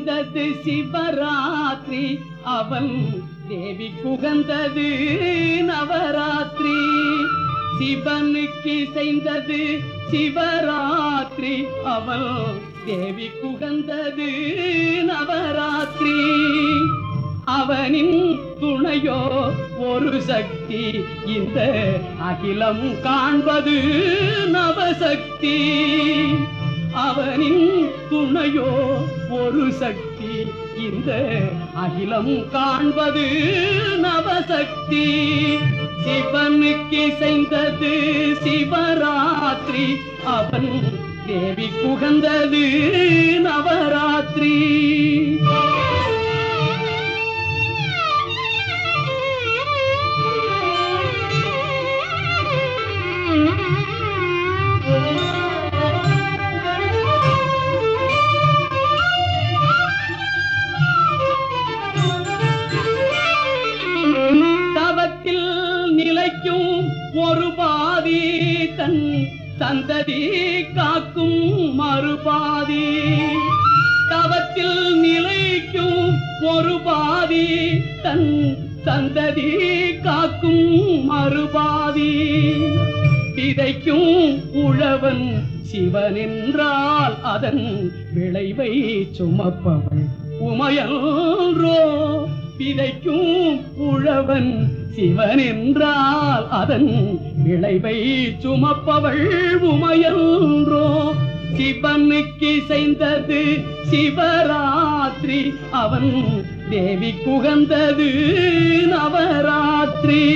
இசைந்தது சிவராத்திரி அவன் தேவி குகந்தது நவராத்திரி சிவனுக்கு இசைந்தது சிவராத்திரி அவள் தேவி குகந்தது நவராத்திரி அவனின் துணையோ ஒரு சக்தி இந்த அகிலம் காண்பது நவசக்தி அவனின் துணையோ ஒரு சக்தி இந்த அகிலம் காண்பது நவசக்தி சிவனுக்கு இசைந்தது சிவராத்திரி அவன் தேவி குகந்தது நவராத்திரி தவத்தில் நிலைக்கும் ஒரு பாதி தன் சந்ததி காக்கும் மறுபாதி தவத்தில் நிலைக்கும் ஒரு பாதி தன் சந்ததி காக்கும் மறுபாதி விதைக்கும் உழவன் சிவன் என்றால் அதன் விளைவை சுமப்பவள் உமையன்றோ விதைக்கும் உழவன் சிவன் என்றால் அதன் விளைவை சுமப்பவள் உமையன்றோ சிவனுக்கு இசைந்தது சிவராத்திரி அவன் தேவி குகந்தது நவராத்திரி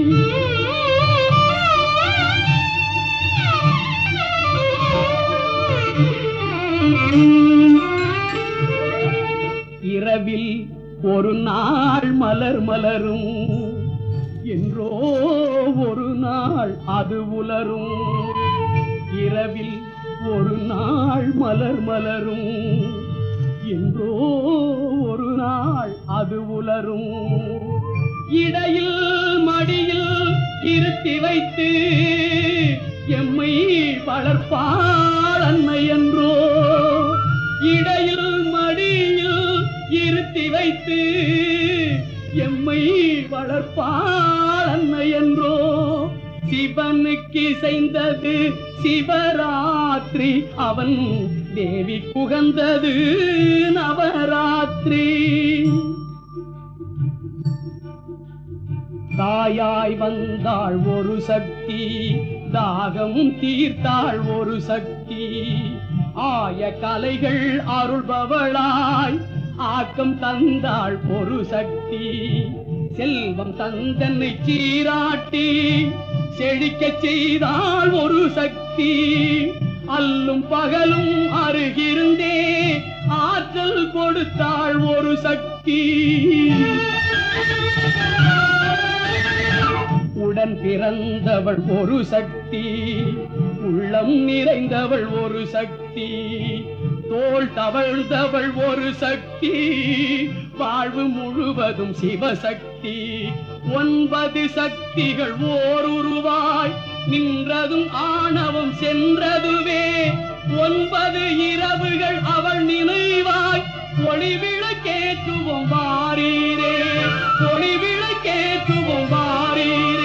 இரவில் ஒரு நாள் மலர் மலரும் என்றோ ஒரு நாள் அது உலரும் இரவில் ஒரு நாள் மலர் மலரும் என்றோ ஒரு நாள் அது உலரும் இடையில் மடியில் இருத்தி வைத்து எம்மை வளர்ப்பாள் அன்னை என்றோ இடையில் மடியில் இருத்தி வைத்து எம்மை வளர்ப்பாள் அன்னை என்றோ சிவனுக்கு இசைந்தது சிவராத்திரி அவன் தேவி புகந்தது நவராத்திரி தாயாய் வந்தாள் ஒரு சக்தி தாகம் தீர்த்தாள் ஒரு சக்தி ஆய கலைகள் அருள்பவளாய் ஆக்கம் தந்தாள் ஒரு சக்தி செல்வம் தந்தன்னை சீராட்டி செழிக்கச் செய்தாள் ஒரு சக்தி அல்லும் பகலும் அருகிருந்தே ஆற்றல் கொடுத்தாள் ஒரு சக்தி உடன் பிறந்தவள் ஒரு சக்தி உள்ளம் நிறைந்தவள் ஒரு சக்தி தோள் தவழ்ந்தவள் ஒரு சக்தி வாழ்வு முழுவதும் சிவசக்தி ஒன்பது சக்திகள் ஓர் உருவாய் நின்றதும் ஆணவம் சென்றதுவே ஒன்பது இரவுகள் அவள் நினைவாய் ஒளிவிளக்கேற்றுவோம் வாரீரே ஒளிவிளக்கேற்றுவோம் வாரீரே